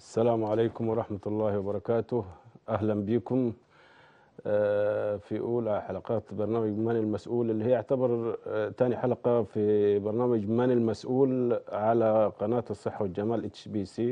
السلام عليكم ورحمة الله وبركاته أهلا بكم آه، في أولى حلقات برنامج من المسؤول اللي هي يعتبر آه، تاني حلقة في برنامج من المسؤول على قناة الصحة والجمال اتش بي سي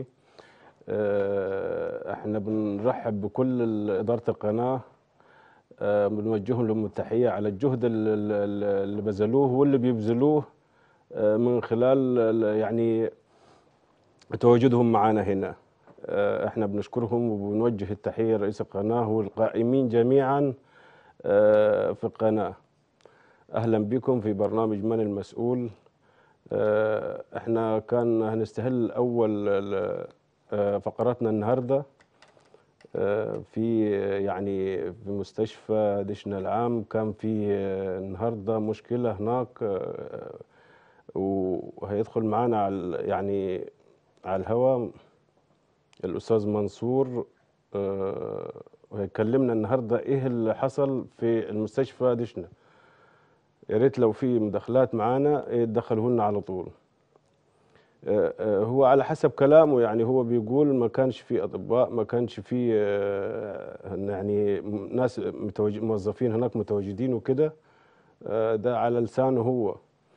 احنا بنرحب بكل ال- إدارة القناة آه، بنوجههم لهم التحية على الجهد ال- ال- اللي بذلوه واللي بيبذلوه آه، من خلال ال- يعني تواجدهم معنا هنا آه، احنا بنشكرهم وبنوجه التحية لرئيس القناة والقائمين جميعا آه، في القناة اهلا بكم في برنامج من المسؤول آه، احنا كان هنستهل اول ال- آه، فقراتنا النهارده آه، في آه، يعني في مستشفى دشنا العام كان في آه، النهارده مشكلة هناك آه، وهيدخل معانا على يعني على الهواء الأستاذ منصور آه، وهيكلمنا النهارده إيه اللي حصل في المستشفى دشنا يا ريت لو في مداخلات معانا يتدخلوا لنا على طول آه، آه، هو على حسب كلامه يعني هو بيقول ما كانش في أطباء ما كانش في آه، يعني ناس متواج- موظفين هناك متواجدين وكده آه، ده على لسانه هو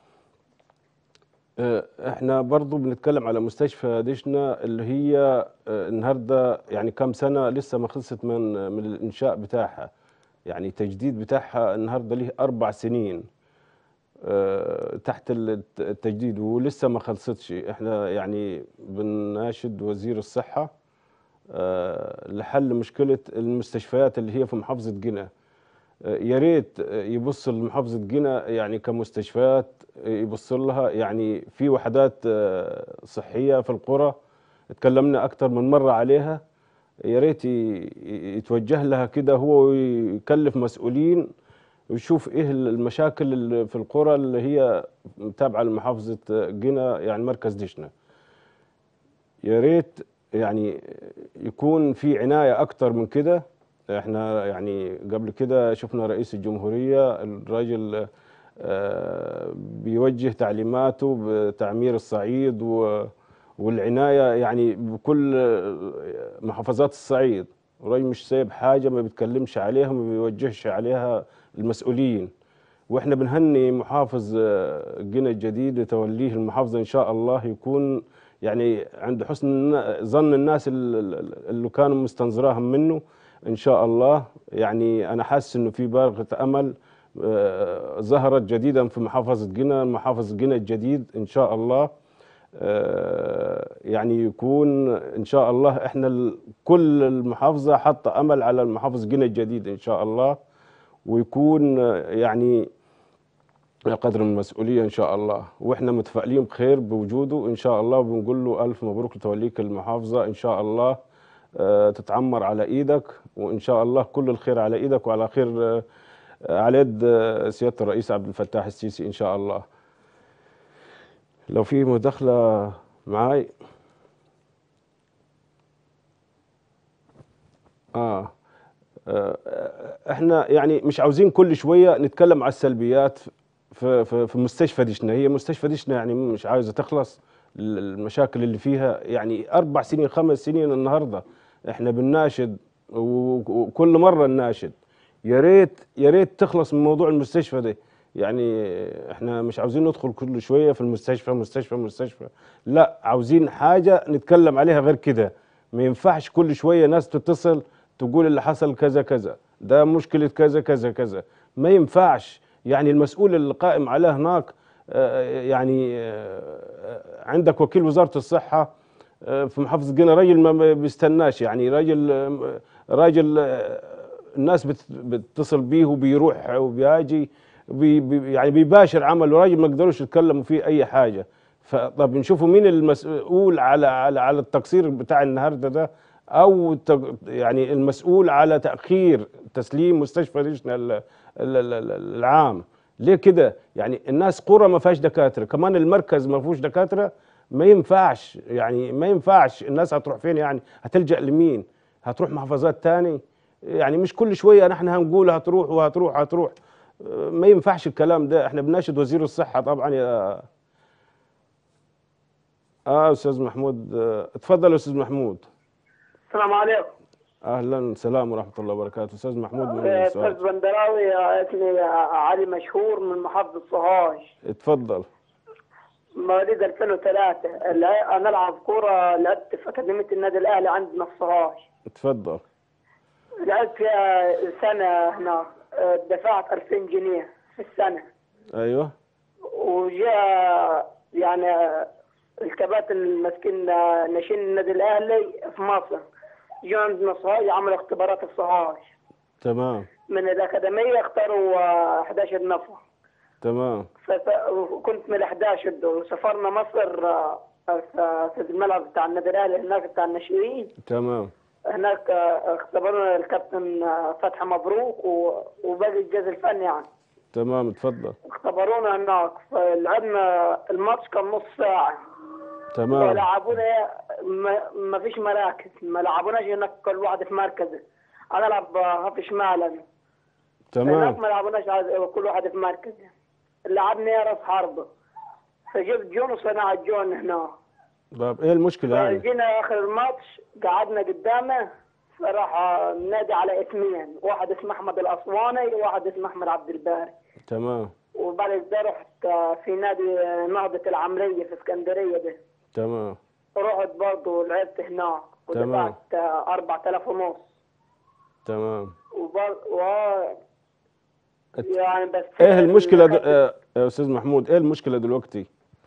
آه، احنا برضو بنتكلم على مستشفى دشنا اللي هي آه، النهارده يعني كم سنه لسه ما خلصت من من الانشاء بتاعها يعني التجديد بتاعها النهارده ليه اربع سنين آه، تحت ال- التجديد ولسه ما خلصتش احنا يعني بنناشد وزير الصحه آه، لحل مشكله المستشفيات اللي هي في محافظه قنا يا ريت يبص لمحافظة جنة يعني كمستشفيات يبص لها يعني في وحدات آه، صحية في القرى اتكلمنا أكثر من مرة عليها يا ريت ي- يتوجه لها كده هو ويكلف مسؤولين ويشوف ايه المشاكل اللي في القرى اللي هي تابعة لمحافظة جنة يعني مركز دشنا يا ريت يعني يكون في عناية أكتر من كده احنا يعني قبل كده شفنا رئيس الجمهورية الراجل آه، بيوجه تعليماته بتعمير الصعيد و- والعناية يعني بكل محافظات الصعيد الراجل مش سايب حاجة ما بيتكلمش عليها وما بيوجهش عليها المسؤولين واحنا بنهني محافظ آه، قنا الجديد لتوليه المحافظة ان شاء الله يكون يعني عند حسن النا- ظن الناس ال- ال- اللي كانوا مستنظراهم منه ان شاء الله يعني انا حاسس انه في بارقة امل آه، ظهرت جديدا في محافظة قنا محافظ قنا الجديد ان شاء الله آه، يعني يكون ان شاء الله احنا ال- كل المحافظة حاطة امل على المحافظ قنا الجديد ان شاء الله ويكون آه، يعني قدر من المسؤولية إن شاء الله وإحنا متفائلين بخير بوجوده إن شاء الله وبنقول له ألف مبروك لتوليك المحافظة إن شاء الله آه، تتعمر على إيدك وإن شاء الله كل الخير على إيدك وعلى خير آه، على يد آه، سيادة الرئيس عبد الفتاح السيسي إن شاء الله لو في مداخلة معاي آه آه، احنا يعني مش عاوزين كل شويه نتكلم على السلبيات في في في مستشفى دشنا هي مستشفى دشنا يعني مش عايزه تخلص المشاكل اللي فيها يعني اربع سنين خمس سنين النهارده احنا بنناشد و- وكل مره نناشد يا ريت يا ريت تخلص من موضوع المستشفى ده يعني احنا مش عاوزين ندخل كل شويه في المستشفى مستشفى مستشفى لا عاوزين حاجه نتكلم عليها غير كده ما ينفعش كل شويه ناس تتصل تقول اللي حصل كذا كذا ده مشكله كذا كذا كذا ما ينفعش يعني المسؤول اللي قائم عليه هناك آه، يعني آه، عندك وكيل وزاره الصحه آه، في محافظه قنا راجل ما بيستناش يعني راجل آه، راجل آه، الناس بت- بتتصل بيه وبيروح وبيجي بي بي يعني بيباشر عمله راجل ما يقدروش يتكلموا فيه اي حاجه فطب نشوفوا مين المسؤول على على على التقصير بتاع النهارده ده او الت- يعني المسؤول على تاخير تسليم مستشفى ريشنا ال- ال- ال- ال- العام ليه كده يعني الناس قرى ما فيهاش دكاتره كمان المركز ما فيهوش دكاتره ما ينفعش يعني ما ينفعش الناس هتروح فين يعني هتلجأ لمين هتروح محافظات تاني يعني مش كل شويه نحن هنقول هتروح وهتروح هتروح آه، ما ينفعش الكلام ده احنا بناشد وزير الصحه طبعا يا اه استاذ محمود آه، اتفضل يا استاذ محمود السلام عليكم اهلا سلام ورحمه الله وبركاته استاذ محمود من آه، استاذ السؤال بندراوي آه، اسمي آه، علي مشهور من محافظه سوهاج اتفضل مواليد 2003 الع- انا العب كوره لعبت في اكاديميه النادي الاهلي عندنا في سوهاج اتفضل لعبت فيها سنه هناك آه، دفعت 2000 جنيه في السنه ايوه وجاء يعني آه، الكباتن المسكين آه، ناشئين النادي الاهلي في مصر جاء عندنا سوهاج عملوا اختبارات في سوهاج تمام من الأكاديمية اختاروا آه، 11 نفر تمام فس- وكنت من ال 11 دول وسافرنا مصر آه، في في الملعب بتاع النادي الأهلي هناك بتاع الناشئين تمام هناك آه، اختبرنا الكابتن آه، فتحي مبروك و- وباقي الجهاز الفني يعني تمام اتفضل اختبرونا هناك فلعبنا الماتش كان نص ساعة تمام ولعبونا ما- ما فيش مراكز ما لعبوناش هناك كل واحد في مركزه انا العب هاف شمال انا هناك تمام ما لعبوناش على- كل واحد في مركزه لعبني راس حربة فجبت جون وصنع الجون هنا طب ايه المشكله يعني جينا اخر الماتش قعدنا قدامه فراح نادي على اسمين واحد اسمه احمد الاسواني وواحد اسمه احمد عبد الباري تمام وبعد كده رحت في نادي نهضة العمرية في اسكندرية ده تمام رحت برضه لعبت هناك تمام. ودفعت 4000 ونص تمام وبر... و... ات- يعني بس ايه المشكله د... آه، يا استاذ محمود ايه المشكله دلوقتي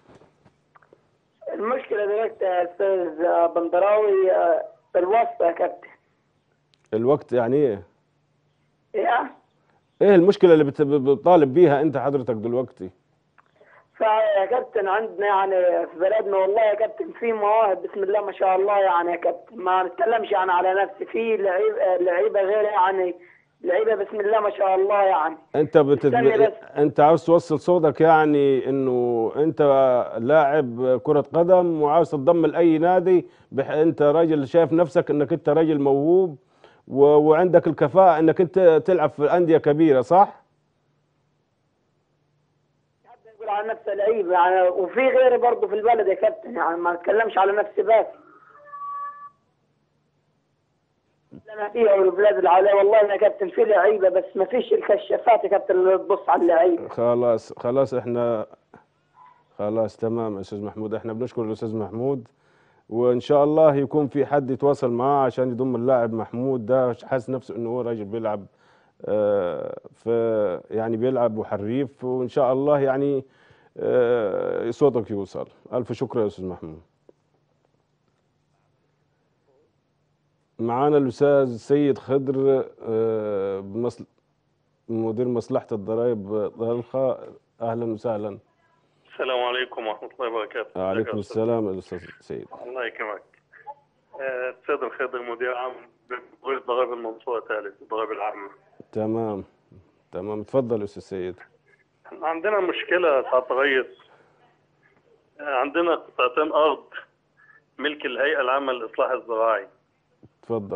المشكلة دلوقتي يا أستاذ بندراوي آه، الوسط يا كابتن الوقت يعني ايه إيه؟ ايه المشكله اللي بت- بتطالب بيها انت حضرتك دلوقتي فيا كابتن عندنا يعني في بلدنا والله يا كابتن في مواهب بسم الله ما شاء الله يعني يا كابتن ما نتكلمش يعني على نفسي في لعيبة لعيبة غير يعني لعيبة بسم الله ما شاء الله يعني انت بتت... استني بس. انت عاوز توصل صوتك يعني انه انت لاعب كرة قدم وعاوز تنضم لاي نادي بح... انت راجل شايف نفسك انك انت راجل موهوب و... وعندك الكفاءة انك انت تلعب في اندية كبيرة صح؟ حد يقول على نفسه لعيب يعني وفي غيري برضه في البلد يا كابتن يعني ما نتكلمش على نفسي بس انا فيها والبلاد اللي عليها والله يا كابتن في لعيبه بس ما فيش الكشافات يا كابتن اللي تبص على اللعيبه خلاص خلاص احنا خلاص تمام يا استاذ محمود احنا بنشكر الاستاذ محمود وان شاء الله يكون في حد يتواصل معاه عشان يضم اللاعب محمود ده حاسس نفسه انه هو راجل بيلعب آه، في يعني بيلعب وحريف وان شاء الله يعني آه، صوتك يوصل الف شكر يا استاذ محمود معانا الاستاذ سيد خضر آه، بمصل... مدير مصلحة الضرائب ضلخة أهلا وسهلا السلام عليكم ورحمة الله وبركاته. عليكم ازيك يا السلام يا أستاذ سيد أستاذ؟ الله يكرمك. آه، السيد الخضر مدير عام بمديرية ضرائب المنصورة ثالث الضرائب العامة. تمام تمام اتفضل يا أستاذ سيد احنا عندنا مشكلة سعادة الرئيس. آه، عندنا قطعتين أرض ملك الهيئة العامة للإصلاح الزراعي. اتفضل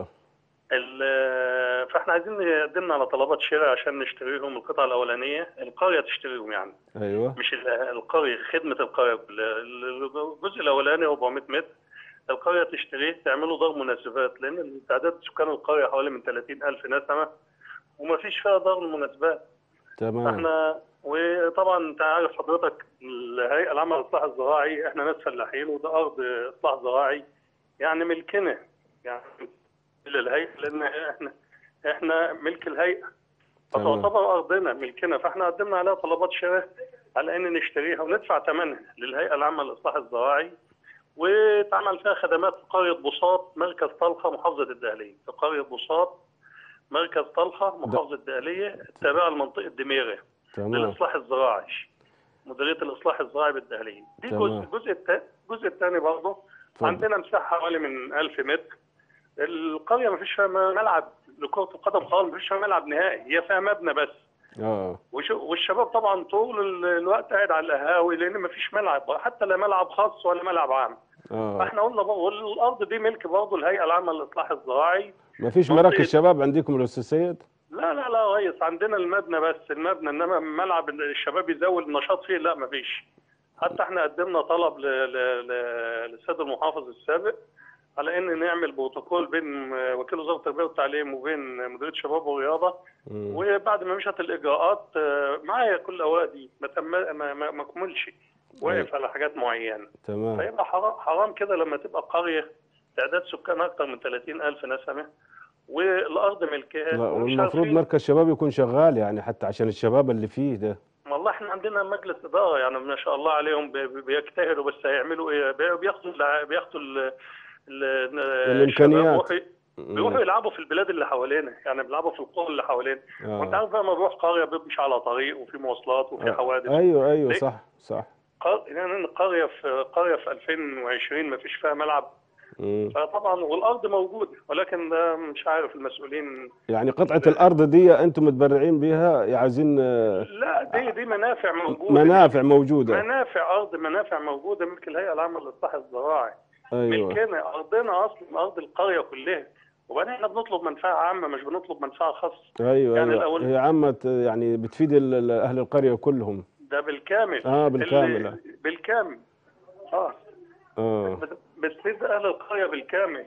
ال- فاحنا عايزين نقدمنا على طلبات شراء عشان نشتريهم القطعة الأولانية، القرية تشتريهم يعني. أيوه مش ال- القرية خدمة القرية كلها. الجزء الأولاني 400 متر القرية تشتريه تعملوا دار مناسبات لأن تعداد سكان القرية حوالي من 30 ألف نسمة وما فيش فيها دار المناسبات تمام احنا وطبعا انت عارف حضرتك الهيئة العامة للإصلاح الزراعي احنا ناس فلاحين وده أرض إصلاح زراعي يعني ملكنا يعني للهيئة لأن احنا احنا ملك الهيئة تمام. فتعتبر أرضنا ملكنا فاحنا قدمنا عليها طلبات شراء على إن نشتريها وندفع ثمنها للهيئة العامة للإصلاح الزراعي وتعمل فيها خدمات في قرية بوساط مركز طلخة محافظة الدهلية في قرية بوساط مركز طلخة محافظة الدهلية التابعة لمنطقة دميرة تمام للإصلاح الزراعي مديرية الإصلاح الزراعي بالدهلية دي تمام. جزء الجزء التا- الجزء الثاني برضه اتفضل. عندنا مساحة حوالي من 1000 متر القرية ما فيش فيها ملعب لكرة القدم خالص ما فيش فيها ملعب نهائي هي فيها مبنى بس اه وش- والشباب طبعا طول ال- الوقت قاعد على القهاوي لان ما فيش ملعب حتى لا ملعب خاص ولا ملعب عام اه فاحنا قلنا برضه والارض دي ملك برضه الهيئه العامه للاصلاح الزراعي ما فيش منطقة- مراكز شباب عندكم يا أستاذ سيد لا لا لا يا ريس عندنا المبنى بس المبنى انما ملعب الشباب يزود النشاط فيه لا ما فيش حتى احنا قدمنا طلب ل- ل- ل- للسيد المحافظ السابق على ان نعمل بروتوكول بين آه، وكيل وزاره التربيه والتعليم وبين مديريه الشباب والرياضه مم. وبعد ما مشت الاجراءات آه، معايا كل الاوراق دي ما تم ما, ما, ما كملش واقف على حاجات معينه تمام فيبقى حرام حرام كده لما تبقى قريه تعداد سكان اكثر من 30000 نسمه والارض ملكها لا ومش والمفروض عارفين مركز شباب يكون شغال يعني حتى عشان الشباب اللي فيه ده والله احنا عندنا مجلس اداره يعني ما شاء الله عليهم بي- بي- بيجتهدوا بس هيعملوا ايه بي- بياخدوا الع- بياخدوا ال- ال- الإمكانيات. الشباب بيروحوا- مم. بيروحوا يلعبوا في البلاد اللي حوالينا يعني بيلعبوا في القرى اللي حوالينا وانت آه. عارف بقى لما بروح قريه بيمشي على طريق وفي مواصلات وفي آه. حوادث ايوه ايوه ليه؟ صح صح قر- يعني قريه في قريه في 2020 ما فيش فيها ملعب مم. فطبعا والارض موجوده ولكن ده مش عارف المسؤولين يعني قطعة الأرض دي أنتم متبرعين بيها عايزين آه، لا دي دي منافع موجوده منافع موجودة منافع ارض منافع موجوده ملك الهيئه العامه للاصلاح الزراعي أيوه ملكنا ارضنا اصلا ارض القريه كلها وبعدين احنا بنطلب منفعه عامه مش بنطلب منفعه خاصه أيوه يعني أيوه الأول- هي عامة يعني بتفيد ال- ال- أهل القرية كلهم ده بالكامل آه بالكامل اللي- بالكامل اه آه بت- بتفيد اهل القريه بالكامل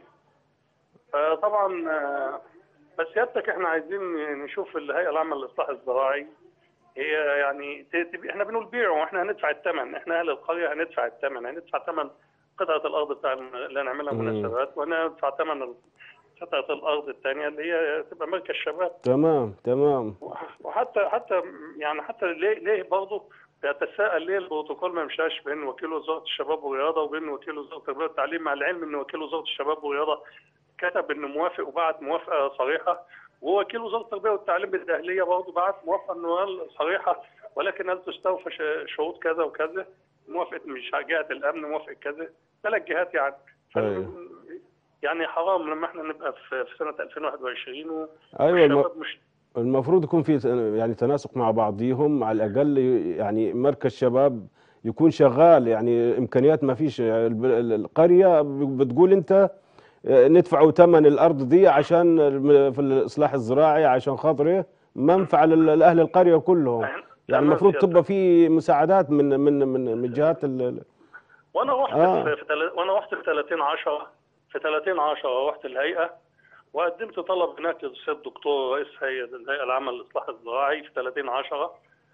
فطبعا آه، بس سيادتك احنا عايزين نشوف الهيئه العامه للاصلاح الزراعي هي يعني ت- تبقى- احنا بنقول بيعوا واحنا هندفع الثمن احنا اهل القريه هندفع الثمن هندفع ثمن قطعه الارض بتاع الم- اللي هنعملها مم. مناسبات وهندفع ثمن ال- قطعه الارض الثانيه اللي هي تبقى مركز شباب تمام تمام وحتى حتى يعني حتى ليه ليه برضه بيتساءل ليه البروتوكول ما مشاش بين وكيل وزاره الشباب والرياضه وبين وكيل وزاره التربيه والتعليم مع العلم ان وكيل وزاره الشباب والرياضه كتب انه موافق وبعت موافقه صريحه ووكيل وزاره التربيه والتعليم بالداخليه برضه بعت موافقه انه قال صريحه ولكن هل تستوفى ش- شروط كذا وكذا موافقه مش جهه الامن موافقه كذا ثلاث جهات يعني ف- أيوه. يعني حرام لما احنا نبقى في في سنه 2021 و- أيوه الم- والشباب مش المفروض يكون في تن- يعني تناسق مع بعضيهم على الأقل ي- يعني مركز شباب يكون شغال يعني إمكانيات ما فيش يعني الب- ال- القرية ب- بتقول أنت آه، ندفعوا ثمن الأرض دي عشان الم- في الإصلاح الزراعي عشان خاطر إيه منفعة لل- لأهل القرية كلهم يعني تمام المفروض سيادتك. تبقى في مساعدات من من من من جهات ال- ال- وانا رحت آه. في في تل... وانا رحت في 30 10 في 30 10 رحت الهيئه وقدمت طلب هناك للسيد الدكتور رئيس هيئه الهيئه العامه للاصلاح الزراعي في 30 10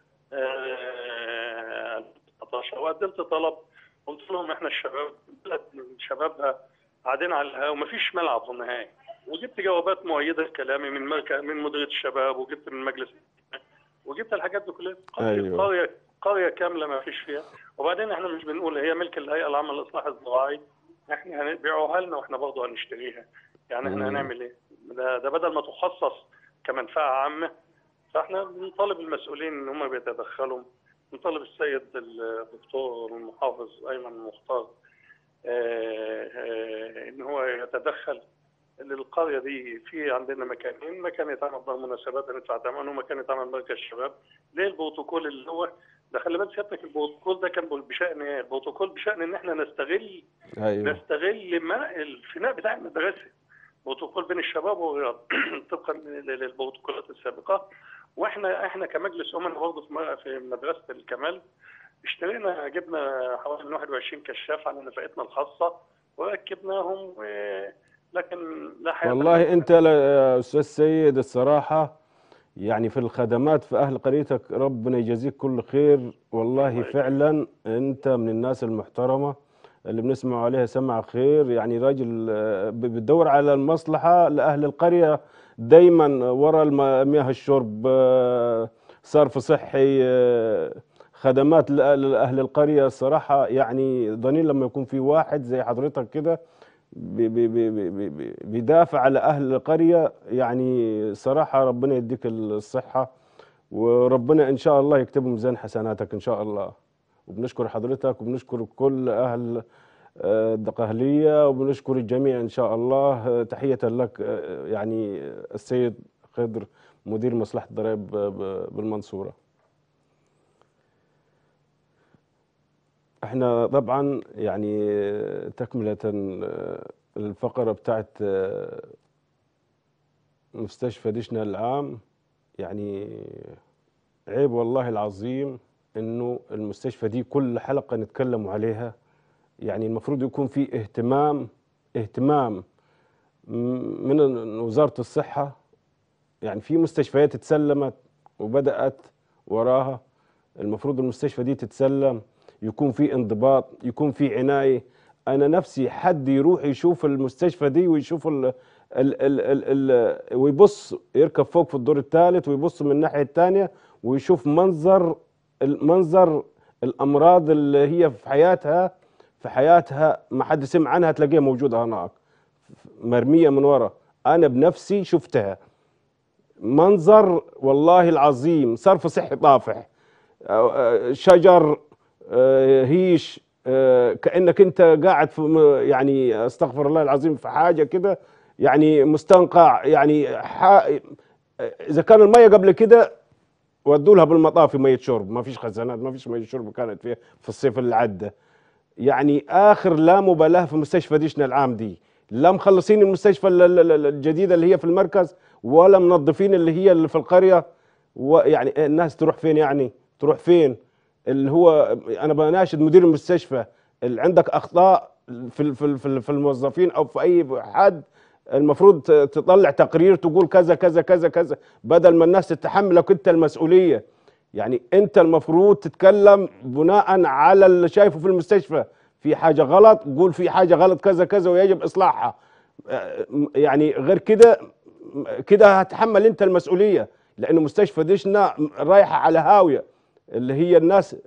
آه، 19 وقدمت طلب قلت لهم احنا الشباب بلد من شبابها قاعدين على الهواء ومفيش ملعب في النهايه وجبت جوابات مؤيده لكلامي من مركز من مديريه الشباب وجبت من مجلس وجبت الحاجات دي كلها أيوة. قريه قريه كامله ما فيش فيها وبعدين احنا مش بنقول هي ملك الهيئه العامه للاصلاح الزراعي احنا هنبيعوها لنا واحنا برضه هنشتريها يعني احنا مم. هنعمل ايه؟ ده, ده بدل ما تخصص كمنفعه عامه فاحنا بنطالب المسؤولين ان هم بيتدخلوا نطالب السيد الدكتور المحافظ ايمن مختار آه، آه، ان هو يتدخل للقريه دي في عندنا مكانين مكان يتعمل به مناسبات هندفع ثمنه ومكان يتعمل مركز شباب ليه البروتوكول اللي هو ده خلي بالك سيادتك البروتوكول ده كان بشان ايه؟ البروتوكول بشان ان احنا نستغل أيوه نستغل ما الفناء بتاع المدرسه بروتوكول بين الشباب والرياض طبقا لل- للبروتوكولات السابقه واحنا احنا كمجلس امنا برضه في م- في مدرسه الكمال اشترينا جبنا حوالي 21 كشاف على نفقتنا الخاصه وركبناهم و... لكن لا حياة والله لمن- انت لا- يا استاذ سيد الصراحه يعني في الخدمات في اهل قريتك ربنا يجازيك كل خير والله الله فعلا انت من الناس المحترمه اللي بنسمع عليها سمع خير يعني راجل آه، ب- بتدور على المصلحه لاهل القريه دايما ورا الم- مياه الشرب آه، صرف صحي آه، خدمات لأ- لاهل القريه الصراحه يعني ضنين لما يكون في واحد زي حضرتك كده بي- بي- بي- بي- بي- بي- بيدافع على اهل القريه يعني صراحه ربنا يديك الصحه وربنا ان شاء الله يكتب ميزان حسناتك ان شاء الله وبنشكر حضرتك وبنشكر كل اهل آه، الدقهليه وبنشكر الجميع ان شاء الله آه، تحيه لك آه، يعني السيد خضر مدير مصلحه الضرائب ب- ب- بالمنصوره احنا طبعا يعني تكملة آه، الفقرة بتاعت آه، مستشفى دشنا العام يعني عيب والله العظيم انه المستشفى دي كل حلقة نتكلم عليها يعني المفروض يكون في اهتمام اهتمام م- من وزاره الصحه يعني في مستشفيات اتسلمت وبدات وراها المفروض المستشفى دي تتسلم يكون في انضباط يكون في عنايه انا نفسي حد يروح يشوف المستشفى دي ويشوف ال ال ال ال ال ويبص يركب فوق في الدور الثالث ويبص من الناحيه الثانيه ويشوف منظر المنظر الامراض اللي هي في حياتها في حياتها ما حد سمع عنها تلاقيها موجوده هناك مرميه من ورا انا بنفسي شفتها منظر والله العظيم صرف صحي طافح آه، آه، شجر آه، هيش آه، كانك انت قاعد في م- يعني استغفر الله العظيم في حاجه كده يعني مستنقع يعني ح- اذا كان الميه قبل كده ودوا لها بالمطافي ميه شرب ما فيش خزانات ما فيش ميه شرب كانت فيها في الصيف اللي عدى يعني اخر لا مبالاه في مستشفى ديشنا العام دي لا مخلصين المستشفى ال- ال- ال- الجديده اللي هي في المركز ولا منظفين اللي هي اللي في القريه ويعني الناس تروح فين يعني تروح فين اللي هو انا بناشد مدير المستشفى اللي عندك اخطاء في ال- في ال- في ال- في الموظفين او في اي حد المفروض ت- تطلع تقرير تقول كذا كذا كذا كذا بدل ما الناس تتحملك انت المسؤوليه يعني انت المفروض تتكلم بناء على اللي شايفه في المستشفى في حاجه غلط قول في حاجه غلط كذا كذا ويجب اصلاحها آه، م- يعني غير كده م- كده هتحمل انت المسؤوليه لانه مستشفى ديشنا رايحه على هاويه اللي هي الناس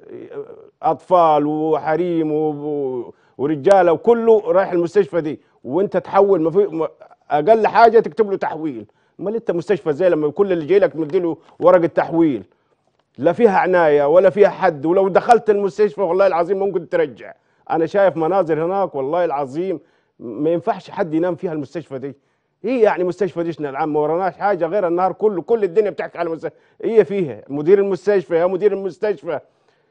اطفال وحريم و- ورجاله وكله رايح المستشفى دي وانت تحول ما في ما- اقل حاجه تكتب له تحويل امال انت مستشفى زي لما كل اللي جاي لك مديله ورقه تحويل لا فيها عنايه ولا فيها حد ولو دخلت المستشفى والله العظيم ممكن ترجع انا شايف مناظر هناك والله العظيم ما ينفعش حد ينام فيها المستشفى دي هي يعني مستشفى ديشنا العام ما وراناش حاجه غير النهار كله كل الدنيا بتحكي على المستشفى هي فيها مدير المستشفى يا مدير المستشفى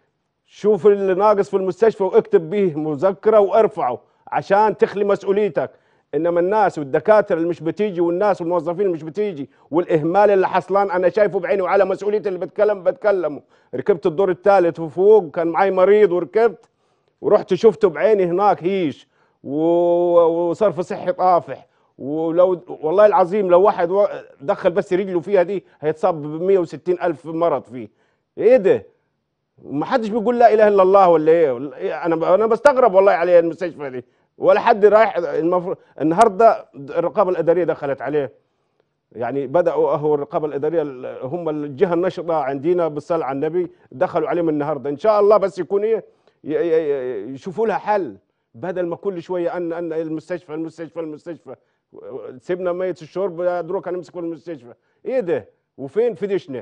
شوف اللي ناقص في المستشفى واكتب به مذكره وارفعه عشان تخلي مسؤوليتك انما الناس والدكاتره اللي مش بتيجي والناس والموظفين اللي مش بتيجي والاهمال اللي حصلان انا شايفه بعيني وعلى مسؤوليتي اللي بتكلم بتكلمه ركبت الدور الثالث وفوق كان معي مريض وركبت ورحت شفته بعيني هناك هيش و- وصرف صحي طافح ولو والله العظيم لو واحد و- دخل بس رجله فيها دي هيتصاب ب 160 الف مرض فيه ايه ده ما حدش بيقول لا اله الا الله ولا ايه ولا إيه؟ انا انا بستغرب والله عليه المستشفى دي ولا حد رايح المفروض النهارده الرقابه الاداريه دخلت عليه يعني بداوا هو الرقابه الاداريه ال- هم الجهه النشطه عندنا بالصلاه على النبي دخلوا عليهم النهارده ان شاء الله بس يكون ايه ي- ي- ي- يشوفوا لها حل بدل ما كل شويه ان ان المستشفى المستشفى المستشفى سيبنا ميت الشرب دروك هنمسك في المستشفى ايه ده وفين في دشنا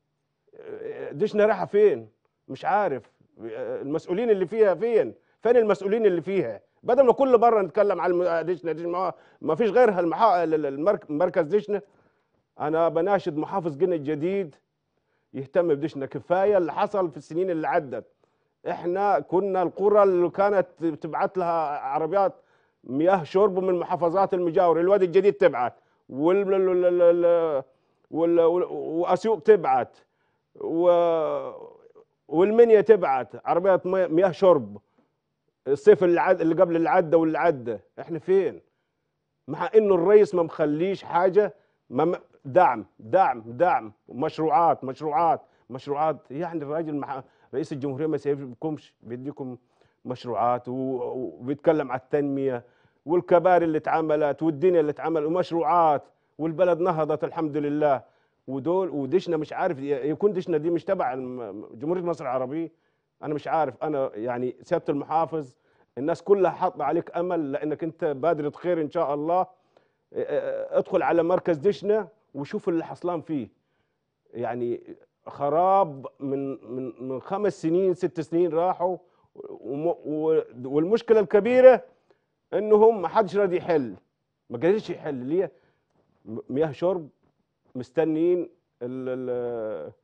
دشنا رايحه فين مش عارف المسؤولين اللي فيها فين فين المسؤولين اللي فيها بدل ما كل مره نتكلم على الم- دشنا دشنا ما- ما فيش غيرها المحا... المرك- مركز دشنا انا بناشد محافظ قنا الجديد يهتم بدشنا كفايه اللي حصل في السنين اللي عدت احنا كنا القرى اللي كانت تبعت لها عربيات مياه شرب من المحافظات المجاوره الوادي الجديد تبعت وال وال- وال- وال- وال- واسيوط تبعت و والمنيا تبعت عربيات مي- مياه شرب الصيف اللي, عد... اللي قبل اللي عدى واللي عدى احنا فين مع انه الرئيس ما مخليش حاجه ما م- دعم دعم دعم مشروعات مشروعات مشروعات يعني الراجل مع رئيس الجمهوريه ما سيبكمش بيديكم مشروعات و- وبيتكلم على التنميه والكباري اللي اتعملت والدنيا اللي اتعمل ومشروعات والبلد نهضت الحمد لله ودول ودشنا مش عارف يكون دشنا دي مش تبع الم- جمهوريه مصر العربيه انا مش عارف انا يعني سياده المحافظ الناس كلها حاطه عليك امل لانك انت بادره خير ان شاء الله اه، اه، ادخل على مركز دشنا وشوف اللي حصلان فيه يعني خراب من من من خمس سنين ست سنين راحوا وم- و- والمشكله الكبيره انهم ما حدش راضي يحل ما قدرش يحل ليه م- مياه شرب مستنيين ال ال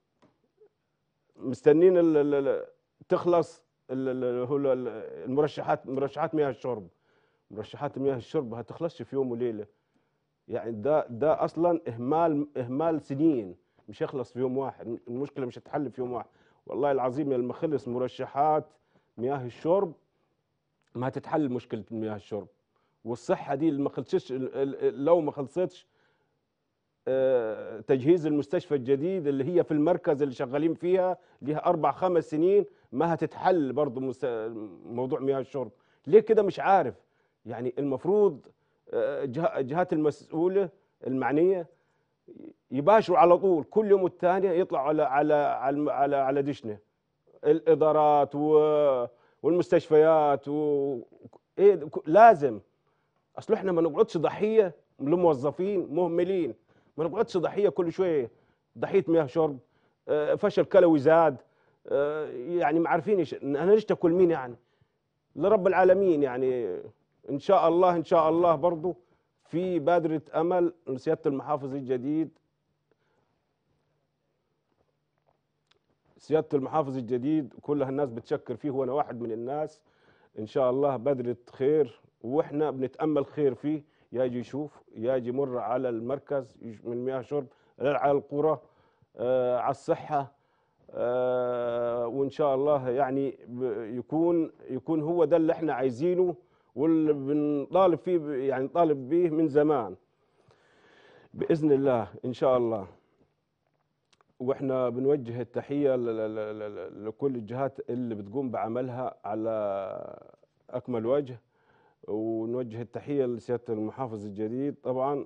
مستنيين ال ال تخلص ال- ال- هو ال- المرشحات مرشحات مياه الشرب مرشحات مياه الشرب هتخلصش في يوم وليله يعني ده ده اصلا اهمال اهمال سنين مش يخلص في يوم واحد المشكله مش هتحل في يوم واحد والله العظيم لما خلص مرشحات مياه الشرب ما هتتحل مشكله مياه الشرب والصحه دي اللي ما خلصتش ال- ال- لو ما خلصتش آه، تجهيز المستشفى الجديد اللي هي في المركز اللي شغالين فيها ليها اربع خمس سنين ما هتتحل برضه مست- موضوع مياه الشرب ليه كده مش عارف يعني المفروض آه، جه- الجهات المسؤوله المعنيه يباشروا على طول كل يوم والثانيه يطلعوا على على على على, على دشنه الادارات و- والمستشفيات و ايه ده؟ ك- لازم اصل احنا ما نقعدش ضحيه لموظفين مهملين ما نقعدش ضحيه كل شويه ضحيه مياه شرب آه، فشل كلوي زاد آه، يعني ما عارفين ايش انا نشتكي لمين يعني لرب العالمين يعني ان شاء الله ان شاء الله برضو في بادره امل لسياده المحافظ الجديد سياده المحافظ الجديد كلها الناس بتشكر فيه وانا واحد من الناس ان شاء الله بادره خير واحنا بنتامل خير فيه يجي يشوف يجي يمر على المركز يش- من مياه شرب على القرى آه على الصحه آه وان شاء الله يعني ب- يكون يكون هو ده اللي احنا عايزينه واللي بنطالب فيه ب- يعني نطالب به من زمان باذن الله ان شاء الله واحنا بنوجه التحيه ل- ل- ل- ل- لكل الجهات اللي بتقوم بعملها على اكمل وجه ونوجه التحيه لسياده المحافظ الجديد طبعا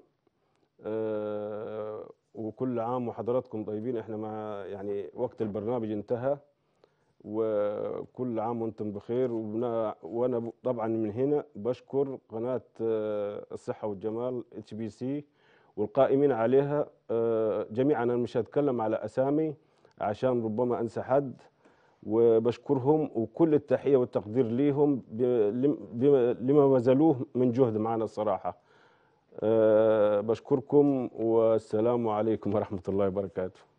آه، وكل عام وحضراتكم طيبين احنا مع يعني وقت البرنامج انتهى وكل عام وانتم بخير وبنا وانا ب- طبعا من هنا بشكر قناه آه، الصحه والجمال اتش بي سي والقائمين عليها آه، جميعا انا مش هتكلم على اسامي عشان ربما انسى حد وبشكرهم وكل التحيه والتقدير ليهم ب- لم- بما- لما بذلوه من جهد معنا الصراحه أه بشكركم والسلام عليكم ورحمه الله وبركاته